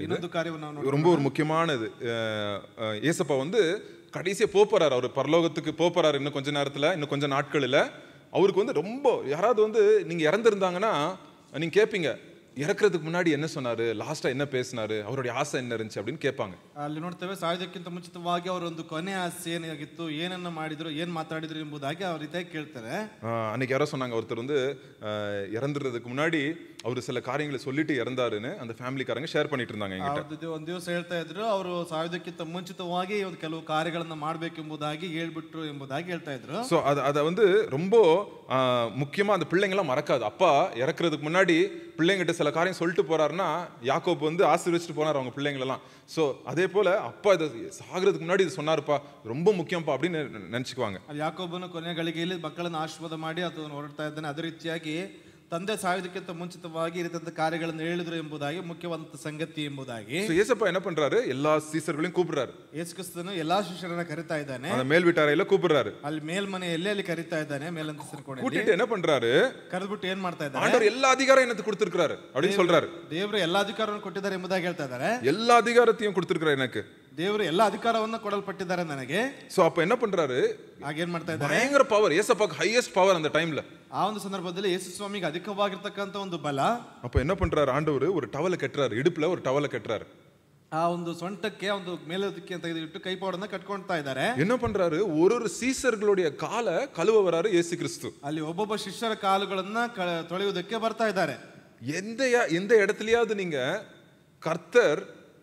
ಇನ್ನೊಂದು ಕಾರ್ಯವನ್ನು ನಾವು ரொம்ப ஒரு முக்கியமானது அஹ், அஹ், ஏசப்பா வந்து கடைசியா போறாரு அவர் பரலோகத்துக்கு போறாரு இன்னும் கொஞ்ச நேரத்துல இன்னும் கொஞ்ச நாட்களில் அவருக்கு வந்து ரொம்ப யாராவது வந்து நீங்க இறந்துருந்தாங்கன்னா நீங்க கேட்பீங்க இறக்குறதுக்கு முன்னாடி என்ன சொன்னாரு லாஸ்டா என்ன பேசினாரு அவருடைய ஆசை என்ன இருந்துச்சு அப்படின்னு கேட்பாங்க ಅಲ್ಲಿ ನೋಡ್ತೇವೆ ಸಾಯೋದಕ್ಕಿಂತ ಮುಂಚಿತವಾಗಿ ಅವರ ಒಂದು ಕೊನೆ ಆಸೆ ಏನಾಗಿತ್ತು ಏನನ್ನ ಮಾಡಿದ್ರು ಏನ್ ಮಾತಾಡಿದ್ರು ಎಂಬುದಾಗಿ ಅವ್ರ ರೀತಿಯಾಗಿ ಕೇಳ್ತಾರೆ ஆஹ் அன்னைக்கு யாரோ சொன்னாங்க ஒருத்தர் வந்து ஆஹ் இறந்துறதுக்கு முன்னாடி அவர் சில காரியங்களை சொல்லிட்டு இறந்தாருன்னு அந்த ஃபேமிலிக்காரங்க ஷேர் பண்ணிட்டு இருந்தாங்க என்கிட்ட ಅವ್ರದ್ದು ದಿ- ಒಂದ್ ದಿವಸ ಹೇಳ್ತಾ ಇದ್ರು ಅವರು ಸಾಯೋದಕ್ಕಿಂತ ಮುಂಚಿತವಾಗಿ ಒಂದು ಕೆಲವು ಕಾರ್ಯಗಳನ್ನ ಮಾಡ್ಬೇಕೆಂಬುದಾಗಿ ಹೇಳ್ಬಿಟ್ರು ಎಂಬುದಾಗಿ ಹೇಳ್ತಾ ಇದ್ರು ஸோ அதை அதை வந்து ரொம்ப ஆஹ் முக்கியமா அந்த பிள்ளைங்களாம் மறக்காது அப்பா இறக்குறதுக்கு முன்னாடி பிள்ளைங்கிட்ட சில காரியம் சொல்லிட்டு போறாருன்னா யாக்கோப் வந்து ஆசீர்வச்சிட்டு போனார் அவங்க பிள்ளைங்களெல்லாம் ஸோ அதே போல அப்பா இதை சாகிறதுக்கு முன்னாடி இது சொன்னாருப்பா ரொம்ப முக்கியம்ப்பா அப்படின்னு நெ- நினைச்சுக்குவாங்க ಅಲ್ಲಿ ಯಾಕೊಬ್ಬನು ಕೊನೆ ಗಳಿಗೆಯಲ್ಲಿ ಮಕ್ಕಳನ್ನು ಆಶೀರ್ವಾದ ಮಾಡಿ ಅದನ್ನು ಹೊರಡ್ತಾ ಇದ್ದಾನೆ ಅದೇ ರೀತಿಯಾಗಿ ತಂದೆ ಸಾಯೋದಕ್ಕಿಂತ ಮುಂಚಿತವಾಗಿ ಈ ರೀತಿಯಾದ ಕಾರ್ಯಗಳನ್ನು ಹೇಳಿದ್ರು ಎಂಬುದಾಗಿ ಮುಖ್ಯವಾದಂತ ಸಂಗತಿ ಎಂಬುದಾಗಿ ஸோ ஏசப்பா என்ன பண்றாரு எல்லா சீசர்களையும் கூப்பிடுறாரு ಯೇಸುಕ್ರಿಸ್ತನು ಎಲ್ಲಾ ಶಿಷ್ಯರನ್ನ ಕರಿತಾ ಇದ್ದಾನೆ அந்த மேல் வீட்டாரையில கூப்பிடுறாரு ಅಲ್ಲಿ ಮೇಲ್ಮನೆಯಲ್ಲಿ ಅಲ್ಲಿ ಕರಿತಾ ಇದ್ದಾನೆ ಮೇಲಂತಸ್ತಿನ ಕೋಣೆಯಲ್ಲಿ கூட்டிட்டு என்ன பண்றாரு ಕರೆದ್ಬಿಟ್ಟು ಏನ್ ಮಾಡ್ತಾ ಇದ್ದಾರೆ ஆண்டவர் எல்லா அதிகாரம் எனக்கு கொடுத்திருக்கிறாரு அப்படின்னு சொல்றாரு ದೇವರು ಎಲ್ಲಾ ಅಧಿಕಾರವನ್ನು ಕೊಟ್ಟಿದ್ದಾರೆ ಎಂಬುದಾಗಿ ಹೇಳ್ತಾ ಇದ್ದಾರೆ எல்லா அதிகாரத்தையும் கொடுத்திருக்கிறாரு எனக்கு ದೇವರು ಎಲ್ಲಾ ಅಧಿಕಾರವನ್ನು ಕೊಡಲ್ಪಟ್ಟಿದ್ದಾರೆ ನನಗೆ சோ அப்ப என்ன பண்றாரு ಹಾಗೇನ್ ಮಾಡ್ತಾ ಇದ್ದಾರೆ பயங்கர பவர் ஏசப்பாக்கு ஹையஸ்ட் பவர் அந்த டைம்ல ಆ ಒಂದು ಸಂದರ್ಭದಲ್ಲಿ ಯೇಸು ಸ್ವಾಮಿಗೆ ಅಧಿಕವಾಗಿರ್ತಕ್ಕಂಥ ಒಂದು ಬಲ அப்ப என்ன பண்றாரு ஆண்டவர் ஒரு டவலை கட்டுறாரு இடுப்புல ஒரு டவலை கட்டுறாரு ಆ ಒಂದು ಸೊಂಟಕ್ಕೆ ಒಂದು ಮೇಲೋದಕ್ಕೆ ತೆಗೆದುಬಿಟ್ಟು ಕೈಪಾಡನ್ನ ಕಟ್ಕೊಳ್ತಾ ಇದ್ದಾರೆ என்ன பண்றாரு ஒரு ஒரு சீசர்களுடைய காலை கழுவ வராரு இயேசு கிறிஸ்து ಅಲ್ಲಿ ಒಬ್ಬೊಬ್ಬ ಶಿಷ್ಯರ ಕಾಲುಗಳನ್ನ ಕ- ತೊಳೆಯುವುದಕ್ಕೆ ಬರ್ತಾ ಇದ್ದಾರೆ எந்த ய- எந்த இடத்துலயாவது நீங்க கர்த்தர்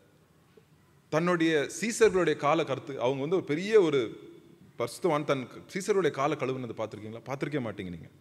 தன்னுடைய சீசர்களுடைய காலை கருத்து அவங்க வந்து ஒரு பெரிய ஒரு பரிசுத்தவான் தன் சீசருடைய காலை கழுவுனது பார்த்திருக்கீங்களா பார்த்திருக்கே மாட்டீங்க நீங்க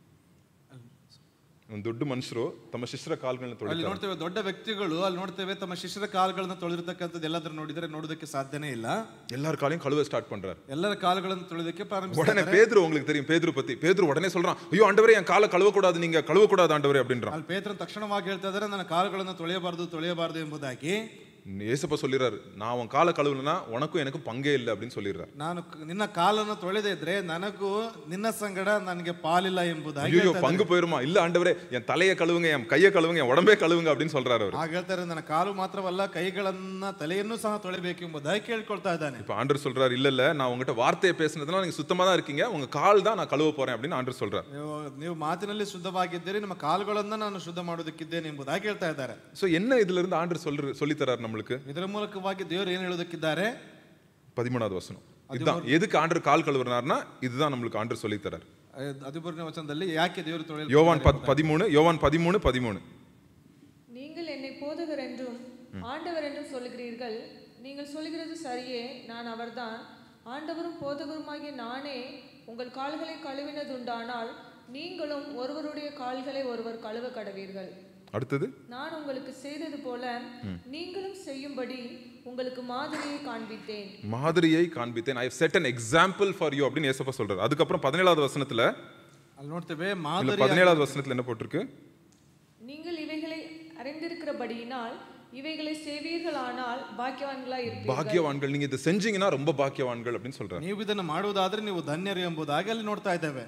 ಒಂದು ದೊಡ್ಡ ಮನುಷ್ಯರು ತಮ್ಮ ಶಿಷ್ಯರ ಕಾಲ್ಗಳನ್ನ ಅಲ್ಲಿ ತೊಳಿತಾರೆ ನೋಡ್ತೇವೆ ದೊಡ್ಡ ವ್ಯಕ್ತಿಗಳು ಅಲ್ಲಿ ನೋಡ್ತೇವೆ ತಮ್ಮ ಶಿಷ್ಯರ ಕಾಲುಗಳನ್ನ ತೊಳೆದಿರ್ತಕ್ಕಂಥದ್ದು ಎಲ್ಲಾದ್ರೂ ನೋಡಿದರೆ ನೋಡೋದಕ್ಕೆ ಸಾಧ್ಯನೇ ಇಲ್ಲ எல்லார் காலையும் கழுவ ஸ்டார்ட் பண்றாரு ಎಲ್ಲರ ಕಾಲುಗಳನ್ನು ತೊಳೆದಕ್ಕೆ ಪ್ರಾರಂಭಿಸ್ತಾರೆ உடனே பேதுரு உங்களுக்கு தெரியும் பேதுரு பத்தி பேதுரு உடனே சொல்றான் ஐயோ ஆண்டவரே என் காலை கழுவக்கூடாது நீங்க கழுவக்கூடாது ஆண்டவரே அப்படின்றான் ಅಲ್ಲಿ ಪೇತ್ರನ್ ತಕ್ಷಣವಾಗಿ ಹೇಳ್ತಾ ಇದ್ದಾರೆ ನನ್ನ ಕಾಲುಗಳನ್ನು ತೊಳೆಯಬಾರದು ತೊಳೆಯಬಾರದು ಎಂಬುದಾಗಿ ஏசப்பா சொல்லிடுறாரு நான் உன் காலை கழுவுனா உனக்கும் எனக்கும் பங்கே இல்லை அப்படின்னு சொல்லிடுறாரு ನಾನು ಕ- ನಿನ್ನ ಕಾಲನ್ನು ತೊಳೆದೇ ಇದ್ರೆ ನನಗೂ ನಿನ್ನ ಸಂಗಡ ನನಗೆ ಪಾಲಿಲ್ಲ ಎಂಬುದಾಗಿ ஐயோ ಹೇಳ್ತಾ பங்கு போயிருமா இல்ல ஆண்டவரே என் தலையை கழுவுங்க என் கையை கழுவுங்க என் உடம்பே கழுவுங்க அப்படின்னு சொல்றாரு அவர் ಆಗ ಹೇಳ್ತಾರೆ ನನ್ನ ಕಾಲು ಮಾತ್ರವಲ್ಲ ಕೈಗಳನ್ನ ತಲೆಯನ್ನು ಸಹ ತೊಳೆಬೇಕು ಎಂಬುದಾಗಿ ಕೇಳ್ಕೊಳ್ತಾ ಇದ್ದಾನೆ இப்ப ஆண்டர் சொல்றாரு இல்ல இல்ல நான் உங்ககிட்ட வார்த்தையை பேசுனதுனால நீங்க சுத்தமா தான் இருக்கீங்க உங்க கால் தான் நான் கழுவ போறேன் அப்படின்னு ஆண்டர் சொல்றாரு ನೀವು ನೀವು ಮಾತಿನಲ್ಲಿ ಶುದ್ಧವಾಗಿದ್ದೀರಿ ನಿಮ್ಮ ಕಾಲುಗಳನ್ನ ನಾನು ಶುದ್ಧ ಮಾಡೋದಕ್ಕಿದ್ದೇನೆ ಎಂಬುದಾಗಿ ಹೇಳ್ತಾ ಇದ್ದಾರೆ சோ என்ன இதுல இருந்து ஆண்டர் சொல்ற சொல்லி தராரு நம்மளுக்கு ಇದರ ಮೂಲಕವಾಗಿ ದೇವರು ಏನು ಹೇಳೋದಕ್ಕಿದ್ದಾರೆ பதிமூணாவது வசனம் இதுதான் எதுக்கு ஆண்டர் கால் கழுவுறாருன்னா இதுதான் நம்மளுக்கு ஆண்டர் சொல்லி தராரு ಹದಿಮೂರನೇ ವಚನದಲ್ಲಿ ಯಾಕೆ ದೇವರು ತೊಳೆಯಲು யோவான் பத்- பதிமூணு யோவான் பதிமூணு பதிமூணு நீங்கள் என்னை போதகர் என்றும் ஆண்டவர் என்றும் சொல்லுகிறீர்கள் நீங்கள் சொல்லுகிறது சரியே நான் அவர்தான் ஆண்டவரும் போதகருமாகிய நானே உங்கள் கால்களை கழுவினதுண்டானால் நீங்களும் ஒருவருடைய கால்களை ஒருவர் கழுவ கடவீர்கள் அடுத்தது நான் உங்களுக்கு செய்தது போல நீங்களும் செய்யும்படி உங்களுக்கு மாதிரியை காண்பித்தேன் மாதிரியை காண்பித்தேன் I said an example for you அப்படின்னு ஏசப்பா சொல்றாரு அதுக்கப்புறம் பதினேழாவது வசனத்துல ಅಲ್ಲಿ ನೋಡ್ತೇವೆ இல்ல ಮಾದರಿ பதினேழாவது வசனத்துல என்ன போட்டிருக்கு நீங்கள் இவைகளை அறிந்திருக்கிறபடியினால் இவைகளை செய்வீர்களானால் பாக்கியவான்களாய் இருப்பீர்கள் பாக்கியவான்கள் நீங்க இதை செஞ்சீங்கன்னா ரொம்ப பாக்கியவான்கள் அப்படின்னு சொல்றாரு ನೀವು ಇದನ್ನು ಮಾಡುವುದಾದ್ರೆ ನೀವು ಧನ್ಯರು ಎಂಬುದಾಗಿ ಅಲ್ಲಿ ನೋಡ್ತಾ ಇದ್ದೇವೆ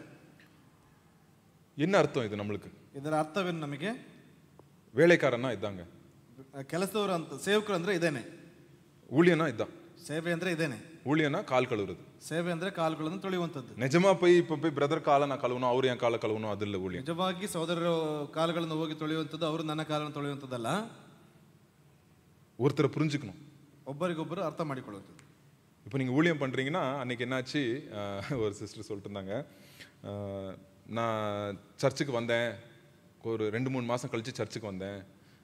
என்ன அர்த்தம் இது நம்மளுக்கு ಇದರ ಅರ್ಥವೇನು ನಮಗೆ வேலைக்காரன்னா இதாங்க ಕೆಲಸದವರು ಅಂತ ಸೇವಕರು ಅಂದ್ರೆ ಇದೇನೆ ஊழியனா இதான் ಸೇವೆ ಅಂದ್ರೆ ಇದೇನೆ ஊழியனா கால் கழுவுறது ಸೇವೆ ಅಂದ್ರೆ ಕಾಲುಗಳನ್ನು ತೊಳೆಯುವಂಥದ್ದು நிஜமா போய் இப்ப போய் பிரதர் காலை நான் கழுவணும் அவரு என் காலை கழுவணும் அது இல்ல ஊழியம் ನಿಜವಾಗಿ ಸಹೋದರರ ಕಾಲುಗಳನ್ನು ಹೋಗಿ ತೊಳೆಯುವಂಥದ್ದು ಅವರು ನನ್ನ ಕಾಲನ್ನು ತೊಳೆಯುವಂಥದ್ದಲ್ಲ ஒருத்தரை புரிஞ்சுக்கணும் ಒಬ್ಬರಿಗೊಬ್ಬರು ಅರ್ಥ ಮಾಡಿಕೊಳ್ಳುವಂಥದ್ದು இப்போ நீங்கள் ஊழியம் பண்ணுறீங்கன்னா அன்னைக்கு என்னாச்சு ஆஹ், ஒரு சிஸ்டர் சொல்லிட்டு இருந்தாங்க ஆஹ், நான் சர்ச்சுக்கு வந்தேன் ஒரு ரெண்டு மூணு மாதம் கழித்து சர்ச்சுக்கு வந்தேன்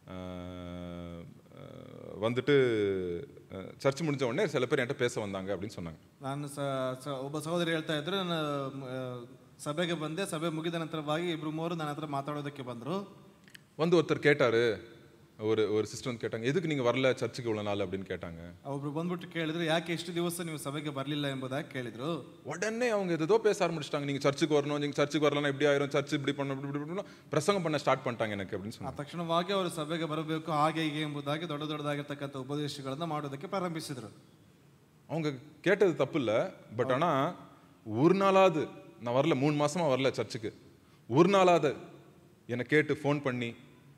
ஆஹ், ஆஹ், வந்துட்டு ஆஹ், சர்ச் முடிஞ்ச உடனே சில பேர் என்கிட்ட பேச வந்தாங்க அப்படின்னு சொன்னாங்க ನಾನು ಸ ಸ- ಒಬ್ಬ ಸಹೋದರಿ ಹೇಳ್ತಾ ಇದ್ರು ನನ್ನ ಆ, ಸಭೆಗೆ ಬಂದೆ ಸಭೆ ಮುಗಿದ ನಂತರವಾಗಿ ಇಬ್ರು ಮೂವರು ನನ್ನ ಹತ್ರ ಮಾತಾಡೋದಕ್ಕೆ ಬಂದರು வந்து ஒருத்தர் கேட்டார் ஒரு ஒரு சிஸ்டர் வந்து கேட்டாங்க எதுக்கு நீங்கள் வரல சர்ச்சுக்கு இவ்வளோ நாள் அப்படின்னு கேட்டாங்க ಒಬ್ರು ಬಂದ್ಬಿಟ್ಟು ಕೇಳಿದ್ರು ಯಾಕೆ ಇಷ್ಟು ದಿವಸ ನೀವು ಸಭೆಗೆ ಬರಲಿಲ್ಲ ಎಂಬುದಾಗಿ ಕೇಳಿದ್ರು உடனே அவங்க ஏதோ பேச ஆரம்பிச்சிட்டாங்க நீங்கள் சர்ச்சுக்கு வரணும் நீங்கள் சர்ச்சுக்கு வரலன்னா இப்படி ஆயிரும் சர்ச் இப்படி பண்ணணும் இப்படி இப்படி இப்படி பிரசங்கம் பண்ண ஸ்டார்ட் பண்ணிட்டாங்க எனக்கு அப்படின்னு சொன்னாங்க ಆ ತಕ್ಷಣವಾಗಿ ಅವರು ಸಭೆಗೆ ಬರಬೇಕು ಹಾಗೆ ಹೀಗೆ ಎಂಬುದಾಗಿ ದೊಡ್ಡ ದೊಡ್ಡದಾಗಿರ್ತಕ್ಕಂಥ ಉಪದೇಶಗಳನ್ನ ಮಾಡೋದಕ್ಕೆ ಪ್ರಾರಂಭಿಸಿದ್ರು அவங்க கேட்டது தப்பு இல்லை பட் ஆனால் ஒரு நாளாவது நான் வரல மூணு மாசமா வரல சர்ச்சுக்கு ஒரு நாளாவது என்னை கேட்டு ஃபோன் பண்ணி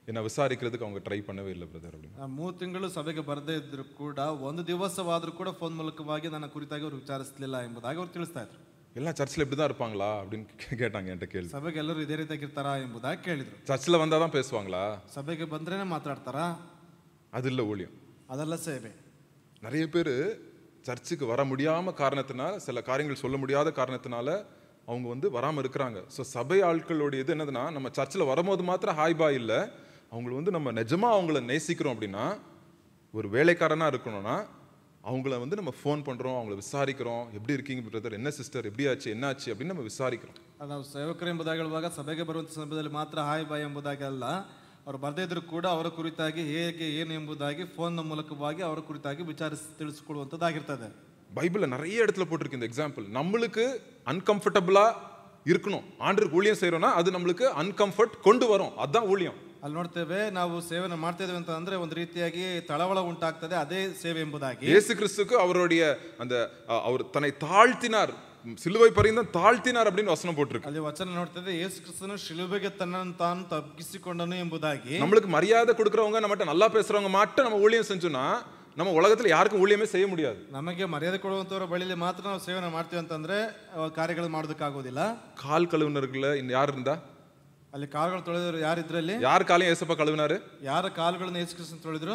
என்னை விசாரிக்கிறதுக்கு அவங்க ட்ரை பண்ணவே இல்லை பிரதர் அப்படின்னு ಆ ಮೂರು ತಿಂಗಳು ಸಭೆಗೆ ಬರದೇ ಇದ್ರು ಕೂಡ ಒಂದು ದಿವಸವಾದರೂ ಕೂಡ ಫೋನ್ ಮೂಲಕವಾಗಿ ನನ್ನ ಕುರಿತಾಗಿ ಅವರು ವಿಚಾರಿಸಲಿಲ್ಲ ಎಂಬುದಾಗಿ ಅವರು ತಿಳಿಸ್ತಾ ಇದ್ರು எல்லாம் சர்ச்சில் இப்படி தான் இருப்பாங்களா அப்படின்னு கே- கேட்டாங்க என்கிட்ட கேள்வி ಸಭೆಗೆ ಎಲ್ಲರೂ ಇದೇ ರೀತಿಯಾಗಿರ್ತಾರಾ ಎಂಬುದಾಗಿ ಕೇಳಿದ್ರು சர்ச்சில் வந்தால் தான் பேசுவாங்களா ಸಭೆಗೆ ಬಂದ್ರೇನೆ ಮಾತಾಡ್ತಾರಾ அது இல்லை ஊழியம் ಅದೆಲ್ಲ ಸೇವೆ நிறைய பேர் சர்ச்சுக்கு வர முடியாம காரணத்தினால சில காரியங்கள் சொல்ல முடியாத காரணத்தினால அவங்க வந்து வராமல் இருக்கிறாங்க ஸோ சபை ஆட்களுடைய இது என்னதுன்னா நம்ம சர்ச்சில் வரும்போது மாத்திரம் ஹாய் பாய் இல்லை அவங்கள வந்து நம்ம நிஜமா அவங்கள நேசிக்கிறோம் அப்படின்னா ஒரு வேலைக்காரனா இருக்கணும்னா அவங்கள வந்து நம்ம ஃபோன் பண்றோம் அவங்கள விசாரிக்கிறோம் எப்படி இருக்கீங்க பிரதர் என்ன சிஸ்டர் எப்படி ஆச்சு என்ன ಆಚೆ அப்படின்னு நம்ம விசாரிக்கிறோம் ಅದು ನಾವು ಸೇವಕರು ಎಂಬುದಾಗಿ ಹೇಳುವಾಗ ಸಭೆಗೆ ಬರುವಂಥ ಸಂದರ್ಭದಲ್ಲಿ ಮಾತ್ರ ಹಾಯ್ ಬಾಯ್ ಎಂಬುದಾಗಿ ಅಲ್ಲ ಅವ್ರು ಬರದೇ ಇದ್ರು ಕೂಡ ಅವರ ಕುರಿತಾಗಿ ಹೇಗೆ ಏನು ಎಂಬುದಾಗಿ ಫೋನ್ನ ಮೂಲಕವಾಗಿ ಅವರ ಕುರಿತಾಗಿ ವಿಚಾರಿಸಿ ತಿಳಿಸ್ಕೊಡುವಂಥದ್ದಾಗಿರ್ತದೆ பைபிளில் நிறைய இடத்துல போட்டிருக்கு இந்த எக்ஸாம்பிள் நம்மளுக்கு அன்கம்ஃபர்டபுளா இருக்கணும் ஆண்டருக்கு ஊழியம் செய்யறோம்னா அது நம்மளுக்கு அன்கம்ஃபர்ட் கொண்டு வரும் அதுதான் ஊழியம் ಅಲ್ಲಿ ನೋಡ್ತೇವೆ ನಾವು ಸೇವೆನ ಮಾಡ್ತಾ ಇದ್ದೇವೆ ಅಂತ ಅಂದ್ರೆ ಒಂದು ರೀತಿಯಾಗಿ ತಳವಳ ಉಂಟಾಗ್ತದೆ ಅದೇ ಸೇವೆ ಎಂಬುದಾಗಿ இயேசு கிறிஸ்துக்கு அவருடைய அந்த அ, அவர் தன்னை தாழ்த்தினார் சிலுவை பரிந்தம் தாழ்த்தினார் அப்படின்னு வசனம் போட்டிருக்கு ಅಲ್ಲಿ ವಚನ ನೋಡ್ತದೆ ಯೇಸು ಕ್ರಿಸ್ತನು ಶಿಲುಬೆಗೆ ತನ್ನನ್ನು ತಾನು ತಗ್ಗಿಸಿಕೊಂಡನು ಎಂಬುದಾಗಿ நம்மளுக்கு மரியாதை கொடுக்கறவங்க நம்மகிட்ட நல்லா பேசுறவங்க மட்டும் நம்ம ஊழியம் செஞ்சோம்னா நம்ம உலகத்துல யாருக்கும் ஊழியமே செய்ய முடியாது ನಮಗೆ ಮರ್ಯಾದೆ ಕೊಡುವಂತವರ ಬಳಿಲಿ ಮಾತ್ರ ನಾವು ಸೇವೆನ ಮಾಡ್ತೀವಿ ಅಂತಂದ್ರೆ ಅಹ್, ಕಾರ್ಯಗಳು ಮಾಡೋದಕ್ಕಾಗೋದಿಲ್ಲ கால் கழுவுனர்கள இந்த யார் இருந்தா ಅಲ್ಲಿ ಕಾಲುಗಳು ತೊಳೆದವರು ಯಾರಿದ್ರಲ್ಲಿ யார் காலையும் ஏசப்பா கழுவினாரு ಯಾರ ಕಾಲುಗಳನ್ನು ಯೇಸು ಕ್ರಿಸ್ತನ್ ತೊಳೆದ್ರು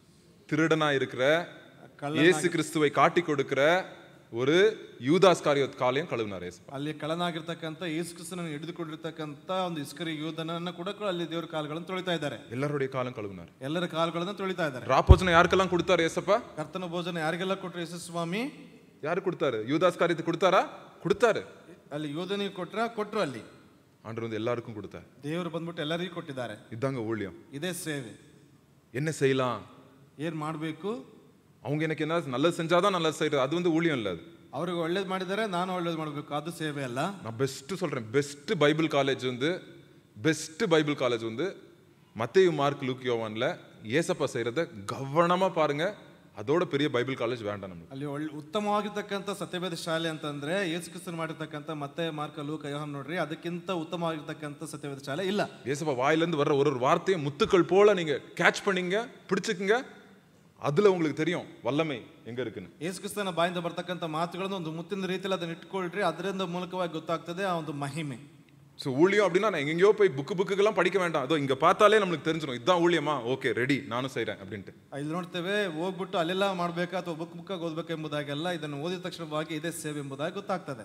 திருடனா இருக்கிற கள்ள இயேசு கிறிஸ்துவை காட்டி கொடுக்கிற ஒரு யூதாஸ் காரியத் காலையும் கழுவினார் ஏசப்பா ಅಲ್ಲಿ ಕಳ್ಳನಾಗಿರ್ತಕ್ಕಂಥ ಯೇಸು ಕ್ರಿಸ್ತನನ್ನು ಹಿಡಿದುಕೊಂಡಿರ್ತಕ್ಕಂಥ ಒಂದು ಇಸ್ಕರಿ ಯೂದನನ್ನ ಕೂಡ ಅಲ್ಲಿ ದೇವರ ಕಾಲುಗಳನ್ನು ತೊಳಿತಾ ಇದ್ದಾರೆ எல்லாருடைய காலம் கழுவினார் ಎಲ್ಲರ ಕಾಲುಗಳನ್ನು ತೊಳಿತಾ ಇದ್ದಾರೆ ராப்போஜனம் யாருக்கெல்லாம் கொடுத்தாரு ஏசப்பா ಕರ್ತನ ಭೋಜನ ಯಾರಿಗೆಲ್ಲ ಕೊಟ್ರು ಯೇಸು ಸ್ವಾಮಿ யாரு கொடுத்தாரு யூதாஸ் காரியத்தை கொடுத்தாரா கொடுத்தாரு ಅಲ್ಲಿ ಯೂದನಿಗೆ ಕೊಟ್ರ ಕೊಟ್ರು ಅಲ್ಲಿ ஆண்டவர் வந்து எல்லாருக்கும் கொடுத்தார் ದೇವರು ಬಂದ್ಬಿಟ್ಟು ಎಲ್ಲರಿಗೂ ಕೊಟ್ಟಿದ್ದಾರೆ இதாங்க ஊழியம் ಇದೇ ಸೇವೆ என்ன செய்யலாம் ಏನ್ ಮಾಡಬೇಕು அவங்க எனக்கு என்ன நல்லது செஞ்சாதான் நல்லது செய்யறது அது வந்து ஊழியம் இல்ல அது ಅವ್ರಿಗೆ ಒಳ್ಳೇದು ಮಾಡಿದ್ದಾರೆ ನಾನು ಒಳ್ಳೇದು ಮಾಡಬೇಕು ಅದು ಸೇವೆ ಅಲ್ಲ நான் பெஸ்ட் சொல்றேன் பெஸ்ட் பைபிள் காலேஜ் வந்து பெஸ்ட் பைபிள் காலேஜ் வந்து மத்தேயு மார்க் லூக் யோவான்ல ஏசப்பா செய்யறத கவனமா பாருங்க அதோட பெரிய பைபிள் காலேஜ் வேண்டாம் நம்மளுக்கு ಅಲ್ಲಿ ಒಳ್ಳೆ ಉತ್ತಮವಾಗಿರ್ತಕ್ಕಂಥ ಸತ್ಯವೇದ ಶಾಲೆ ಅಂತಂದ್ರೆ ಯೇಸು ಕ್ರಿಸ್ತನ್ ಮಾಡಿರ್ತಕ್ಕಂಥ ಮತ್ತೆ ಮಾರ್ಕ ಲೂಕ ಯೋಹಾನ್ ನೋಡ್ರಿ ಅದಕ್ಕಿಂತ ಉತ್ತಮವಾಗಿರ್ತಕ್ಕಂಥ ಸತ್ಯವೇದ ಶಾಲೆ ಇಲ್ಲ ஏசப்பா வாயிலிருந்து வர்ற ஒரு ஒரு வார்த்தையும் முத்துக்கள் போல நீங்க கேட்ச் பண்ணீங்க பிடிச்சுக்குங்க அதுல உங்களுக்கு தெரியும் வல்லமை எங்க இருக்குன்னு ಯೇಸು ಕ್ರಿಸ್ತನ ಬಾಯಿಂದ ಬರ್ತಕ್ಕಂಥ ಮಾತುಗಳನ್ನು ಒಂದು ಮುತ್ತಿನ ರೀತಿಯಲ್ಲಿ ಅದನ್ನ ಇಟ್ಕೊಳ್ರಿ ಅದರಿಂದ ಮೂಲಕವಾಗಿ ಗೊತ್ತಾಗ್ತದೆ ಆ ಒಂದು ಮಹಿಮೆ ஸோ ஊழியம் அப்படின்னா நான் எங்கெங்கேயோ போய் புக்கு புக்குக்கெல்லாம் படிக்க வேண்டாம் அதோ இங்க பார்த்தாலே நம்மளுக்கு தெரிஞ்சிடும் இதுதான் ஊழியமா ஓகே ரெடி நானும் செய்றேன் அப்படின்ட்டு ಇಲ್ಲಿ ನೋಡ್ತೇವೆ ಹೋಗ್ಬಿಟ್ಟು ಅಲ್ಲೆಲ್ಲ ಮಾಡ್ಬೇಕಾ ಅಥವಾ ಬುಕ್ ಬುಕ್ಕಾಗಿ ಓದ್ಬೇಕಾ ಎಂಬುದಾಗೆಲ್ಲ ಇದನ್ನು ಓದಿದ ತಕ್ಷಣವಾಗಿ ಇದೇ ಸೇವೆ ಎಂಬುದಾಗಿ ಗೊತ್ತಾಗ್ತದೆ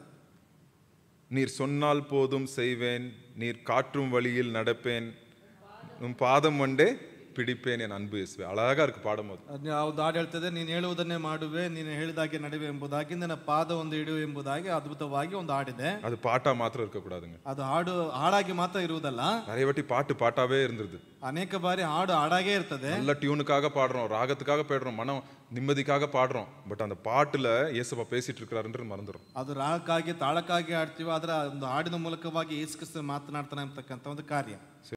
நீர் சொன்னால் போதும் செய்வேன் நீர் காற்றும் வழியில் நடப்பேன் உன் பாதம் ஒண்டே பிடிப்பேன் என் அன்பு இயேசுவே அழகா இருக்கு பாடும் போது ಅದ್ ಆ ಒಂದು ಹಾಡು ಹೇಳ್ತದೆ ನೀನು ಹೇಳುವುದನ್ನೇ ಮಾಡುವೆ ನೀನು ಹೇಳಿದಾಗೆ ನಡುವೆ ಎಂಬುದಾಗಿ ನನ್ನ ಪಾದ ಒಂದು ಇಡುವೆ ಎಂಬುದಾಗಿ ಅದ್ಭುತವಾಗಿ ಒಂದು ಹಾಡಿದೆ அது பாட்டா மாத்திரம் இருக்கக்கூடாதுங்க ಅದು ಹಾಡು ಹಾಡಾಗಿ ಮಾತ್ರ ಇರುವುದಲ್ಲ நிறைய வாட்டி பாட்டு பாட்டாவே இருந்தது ಅನೇಕ ಬಾರಿ ಹಾಡು ಹಾಡಾಗೇ ಇರ್ತದೆ நல்ல டியூனுக்காக பாடுறோம் ராகத்துக்காக பாடுறோம் மனம் நிம்மதிக்காக பாடுறோம் பட் அந்த பாட்டுல இயேசுப்பா பேசிட்டு இருக்கிறாருன்றது மறந்துடும் ಅದು ರಾಗಕ್ಕಾಗಿ ತಾಳಕ್ಕಾಗಿ ಆಡ್ತೀವಿ ಆದ್ರೆ ಒಂದು ಹಾಡಿನ ಮೂಲಕವಾಗಿ ಯೇಸು ಕ್ರಿಸ್ತ ಮಾತನಾಡ್ತಾನೆ ಅಂತಕ್ಕಂಥ ಒಂದು ಕಾರ್ಯ